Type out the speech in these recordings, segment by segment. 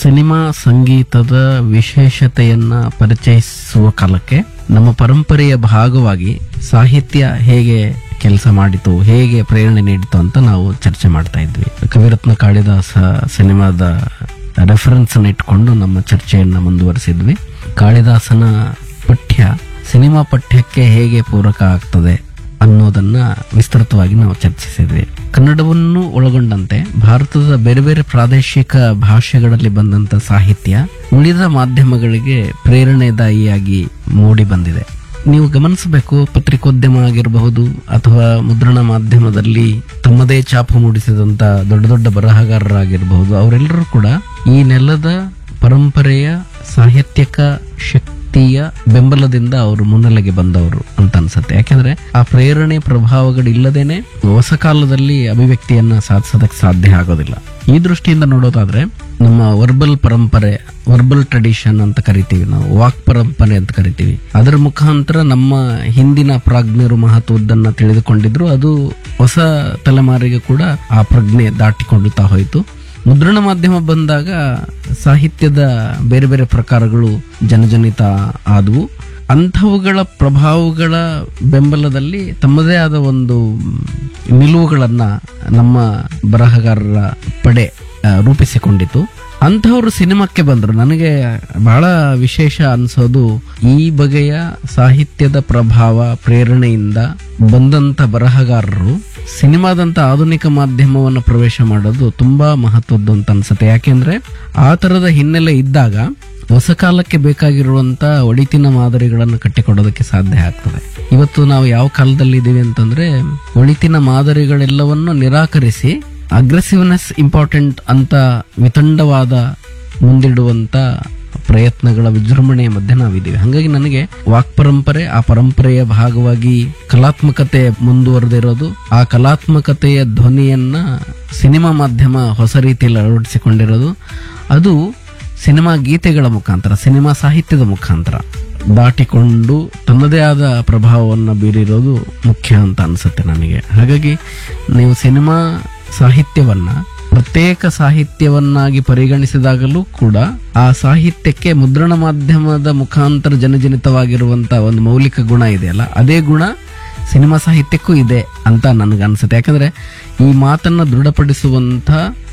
cinema ಸಂಗೀತದ ವಿಶೇಷತೆಯನ್ನ ಪರಿಚಯಿಸುವ ಕಾಲಕ್ಕೆ ನಮ್ಮ ಪರಂಪರೆಯ ಭಾಗವಾಗಿ ಸಾಹಿತ್ಯ ಹೇಗೆ ಕೆಲಸ ಮಾಡಿತು ಹೇಗೆ ಪ್ರೇರಣೆ ನೀಡಿತು ಅಂತ ನಾವು ಚರ್ಚೆ ಮಾಡ್ತಾ ಇದ್ವಿ ಕವಿರತ್ನ ಕಾಳಿದಾಸ ಸಿನಿಮಾದ ರೆಫರೆನ್ಸ್ ಅನ್ನು ಇಟ್ಕೊಂಡು ನಮ್ಮ ಚರ್ಚೆಯನ್ನ ಮುಂದುವರಿಸಿದ್ವಿ ಕಾಳಿದಾಸನ ಪಠ್ಯ ಸಿನಿಮಾ ಪಠ್ಯಕ್ಕೆ ಹೇಗೆ ಪೂರಕ ಆಗ್ತದೆ ಅನ್ನೋದನ್ನ ವಿಸ್ತೃತವಾಗಿ ನಾವು ಚರ್ಚಿಸಿದ್ವಿ ಕನ್ನಡವನ್ನು ಒಳಗೊಂಡಂತೆ ಭಾರತದ ಬೇರೆ ಬೇರೆ ಪ್ರಾದೇಶಿಕ ಭಾಷೆಗಳಲ್ಲಿ ಬಂದಂತ ಸಾಹಿತ್ಯ ಉಳಿದ ಮಾಧ್ಯಮಗಳಿಗೆ ಪ್ರೇರಣೆದಾಯಿಯಾಗಿ ಮೂಡಿ ಬಂದಿದೆ ನೀವು ಗಮನಿಸಬೇಕು ಪತ್ರಿಕೋದ್ಯಮ ಆಗಿರಬಹುದು ಅಥವಾ ಮುದ್ರಣ ಮಾಧ್ಯಮದಲ್ಲಿ ತಮ್ಮದೇ ಛಾಪು ಮೂಡಿಸಿದಂತ ದೊಡ್ಡ ದೊಡ್ಡ ಬರಹಗಾರರಾಗಿರಬಹುದು ಅವರೆಲ್ಲರೂ ಕೂಡ ಈ ನೆಲದ ಪರಂಪರೆಯ ಸಾಹಿತ್ಯಕ ಶಕ್ತಿಯ ಬೆಂಬಲದಿಂದ ಅವರು ಮುನ್ನೆಲೆಗೆ ಬಂದವರು ಅಂತ ಅನ್ಸುತ್ತೆ ಯಾಕೆಂದ್ರೆ ಆ ಪ್ರೇರಣೆ ಪ್ರಭಾವಗಳಿಲ್ಲದೇನೆ ಹೊಸ ಕಾಲದಲ್ಲಿ ಅಭಿವ್ಯಕ್ತಿಯನ್ನ ಸಾಧಿಸೋದಕ್ಕೆ ಸಾಧ್ಯ ಆಗೋದಿಲ್ಲ ಈ ದೃಷ್ಟಿಯಿಂದ ನೋಡೋದಾದ್ರೆ ನಮ್ಮ ವರ್ಬಲ್ ಪರಂಪರೆ ವರ್ಬಲ್ ಟ್ರೆಡಿಷನ್ ಅಂತ ಕರಿತೀವಿ ನಾವು ವಾಕ್ ಪರಂಪರೆ ಅಂತ ಕರಿತೀವಿ ಅದರ ಮುಖಾಂತರ ನಮ್ಮ ಹಿಂದಿನ ಪ್ರಾಜ್ಞರು ಮಹತ್ವದ್ದನ್ನ ತಿಳಿದುಕೊಂಡಿದ್ರು ಅದು ಹೊಸ ತಲೆಮಾರಿಗೆ ಕೂಡ ಆ ಪ್ರಜ್ಞೆ ದಾಟಿಕೊಳ್ಳುತ್ತಾ ಹೋಯಿತು ಮುದ್ರಣ ಮಾಧ್ಯಮ ಬಂದಾಗ ಸಾಹಿತ್ಯದ ಬೇರೆ ಬೇರೆ ಪ್ರಕಾರಗಳು ಜನಜನಿತ ಆದವು ಅಂಥವುಗಳ ಪ್ರಭಾವಗಳ ಬೆಂಬಲದಲ್ಲಿ ತಮ್ಮದೇ ಆದ ಒಂದು ನಿಲುವುಗಳನ್ನ ನಮ್ಮ ಬರಹಗಾರರ ಪಡೆ ಆ, ರೂಪಿಸಿಕೊಂಡಿತು ಅಂಥವ್ರು ಸಿನಿಮಾಕ್ಕೆ ಬಂದರು ನನಗೆ ಬಹಳ ವಿಶೇಷ ಅನ್ಸೋದು ಈ ಬಗೆಯ ಸಾಹಿತ್ಯದ ಪ್ರಭಾವ ಪ್ರೇರಣೆಯಿಂದ ಬಂದಂತ ಬರಹಗಾರರು ಸಿನಿಮಾದಂತ ಆಧುನಿಕ ಮಾಧ್ಯಮವನ್ನು ಪ್ರವೇಶ ಮಾಡೋದು ತುಂಬಾ ಮಹತ್ವದ್ದು ಅಂತ ಅನ್ಸುತ್ತೆ ಯಾಕೆಂದ್ರೆ ಆ ತರದ ಹಿನ್ನೆಲೆ ಇದ್ದಾಗ ಹೊಸ ಕಾಲಕ್ಕೆ ಬೇಕಾಗಿರುವಂತ ಒಳಿತಿನ ಮಾದರಿಗಳನ್ನು ಕಟ್ಟಿಕೊಡೋದಕ್ಕೆ ಸಾಧ್ಯ ಆಗ್ತದೆ ಇವತ್ತು ನಾವು ಯಾವ ಕಾಲದಲ್ಲಿ ಇದ್ದೀವಿ ಅಂತಂದ್ರೆ ಒಳಿತಿನ ಮಾದರಿಗಳೆಲ್ಲವನ್ನು ನಿರಾಕರಿಸಿ ಅಗ್ರೆಸಿವ್ನೆಸ್ ಇಂಪಾರ್ಟೆಂಟ್ ಅಂತ ವಿತಂಡವಾದ ಮುಂದಿಡುವಂತ ಪ್ರಯತ್ನಗಳ ವಿಜೃಂಭಣೆಯ ಮಧ್ಯೆ ನಾವಿದ್ದೀವಿ ಹಾಗಾಗಿ ನನಗೆ ವಾಕ್ ಪರಂಪರೆ ಆ ಪರಂಪರೆಯ ಭಾಗವಾಗಿ ಕಲಾತ್ಮಕತೆ ಮುಂದುವರೆದಿರೋದು ಆ ಕಲಾತ್ಮಕತೆಯ ಧ್ವನಿಯನ್ನ ಸಿನಿಮಾ ಮಾಧ್ಯಮ ಹೊಸ ರೀತಿಯಲ್ಲಿ ಅಳವಡಿಸಿಕೊಂಡಿರೋದು ಅದು ಸಿನಿಮಾ ಗೀತೆಗಳ ಮುಖಾಂತರ ಸಿನಿಮಾ ಸಾಹಿತ್ಯದ ಮುಖಾಂತರ ದಾಟಿಕೊಂಡು ತನ್ನದೇ ಆದ ಪ್ರಭಾವವನ್ನು ಬೀರಿರೋದು ಮುಖ್ಯ ಅಂತ ಅನ್ಸುತ್ತೆ ನನಗೆ ಹಾಗಾಗಿ ನೀವು ಸಿನಿಮಾ ಸಾಹಿತ್ಯವನ್ನ ಪ್ರತ್ಯೇಕ ಸಾಹಿತ್ಯವನ್ನಾಗಿ ಪರಿಗಣಿಸಿದಾಗಲೂ ಕೂಡ ಆ ಸಾಹಿತ್ಯಕ್ಕೆ ಮುದ್ರಣ ಮಾಧ್ಯಮದ ಮುಖಾಂತರ ಜನಜನಿತವಾಗಿರುವಂತ ಒಂದು ಮೌಲಿಕ ಗುಣ ಇದೆಯಲ್ಲ ಅದೇ ಗುಣ ಸಿನಿಮಾ ಸಾಹಿತ್ಯಕ್ಕೂ ಇದೆ ಅಂತ ನನಗನ್ಸುತ್ತೆ ಯಾಕಂದ್ರೆ ಈ ಮಾತನ್ನ ದೃಢಪಡಿಸುವಂತ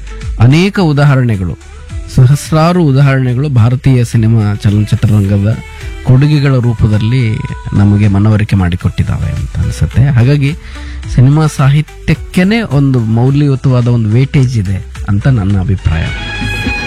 ಅನೇಕ ಉದಾಹರಣೆಗಳು ಸಹಸ್ರಾರು ಉದಾಹರಣೆಗಳು ಭಾರತೀಯ ಸಿನಿಮಾ ಚಲನಚಿತ್ರರಂಗದ ಕೊಡುಗೆಗಳ ರೂಪದಲ್ಲಿ ನಮಗೆ ಮನವರಿಕೆ ಮಾಡಿಕೊಟ್ಟಿದ್ದಾವೆ ಅಂತ ಅನಿಸುತ್ತೆ ಹಾಗಾಗಿ ಸಿನಿಮಾ ಸಾಹಿತ್ಯಕ್ಕೇನೆ ಒಂದು ಮೌಲ್ಯಯುತವಾದ ಒಂದು ವೇಟೇಜ್ ಇದೆ ಅಂತ ನನ್ನ ಅಭಿಪ್ರಾಯ